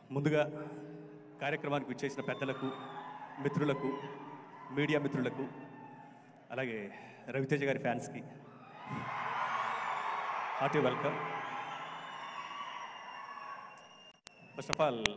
ముందుగా కార్యక్రమానికి విచ్చేసిన పెద్దలకు మిత్రులకు మీడియా మిత్రులకు అలాగే రవితేజ గారి ఫ్యాన్స్కి hearty welcome first of all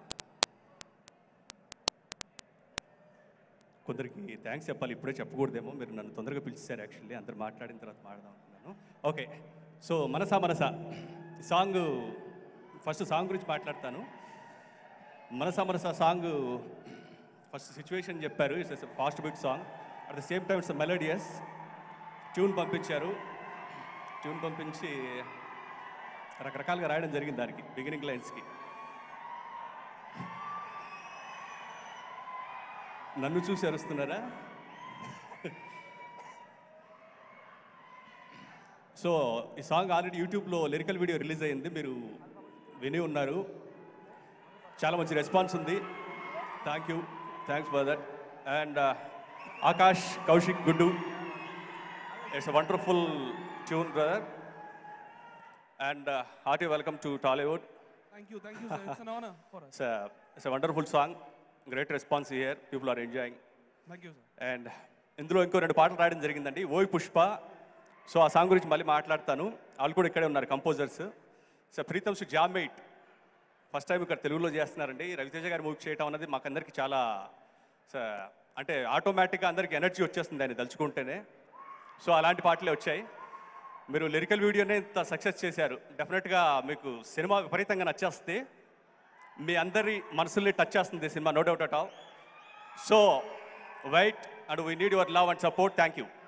కొందరికి థ్యాంక్స్ చెప్పాలి ఇప్పుడే చెప్పకూడదేమో మీరు నన్ను తొందరగా పిలిచారు యాక్చువల్లీ అందరు మాట్లాడిన తర్వాత మాట్లాడదాం అనుకున్నాను ఓకే సో మనసా మనసా ఈ సాంగ్ ఫస్ట్ సాంగ్ గురించి మాట్లాడతాను Manasa Manasa song first situation చెప్పారు it's fast beat song at the same time it's melodious tune పంపించారు ట్యూన్ పంపించి రకరకాలుగా రాయడం జరిగింది దానికి బిగినింగ్ లైన్స్కి నన్ను చూసి అరుస్తున్నారా సో ఈ సాంగ్ ఆల్రెడీ యూట్యూబ్లో లిరికల్ వీడియో రిలీజ్ అయ్యింది మీరు విని ఉన్నారు చాలా మంచి రెస్పాన్స్ ఉంది thank you thanks for that and Akash Kaushik good it's a wonderful tune brother and hearty welcome to Tollywood Thank you, thank you, sir. It's an honor for us. It's it's a wonderful song great response here people are enjoying Thank you, sir. And ఇందులో ఇంకో రెండు పాటలు రాయడం జరిగిందండి ఓయ్ Pushpa so ఆ song గురించి మళ్ళీ మాట్లాడతాను వాళ్ళు కూడా ఇక్కడే ఉన్నారు కంపోజర్స్ సో ప్రీతం సు జామేట్ ఫస్ట్ టైం ఇక్కడ తెలుగులో చేస్తున్నారండి రవితేజ గారి మూవీ చేయడం అన్నది మాకందరికి చాలా స- అంటే ఆటోమేటిక్గా అందరికి ఎనర్జీ వచ్చేస్తుంది ఆయన తలుచుకుంటేనే సో అలాంటి పాటలే వచ్చాయి మీరు లిరికల్ వీడియోనే ఇంత సక్సెస్ చేశారు డెఫినెట్గా మీకు సినిమా విపరీతంగా నచ్చేస్తే మీ అందరి మనసుల్ని టచ్ చేస్తుంది cinema no doubt at all so wait and we need your love and support thank you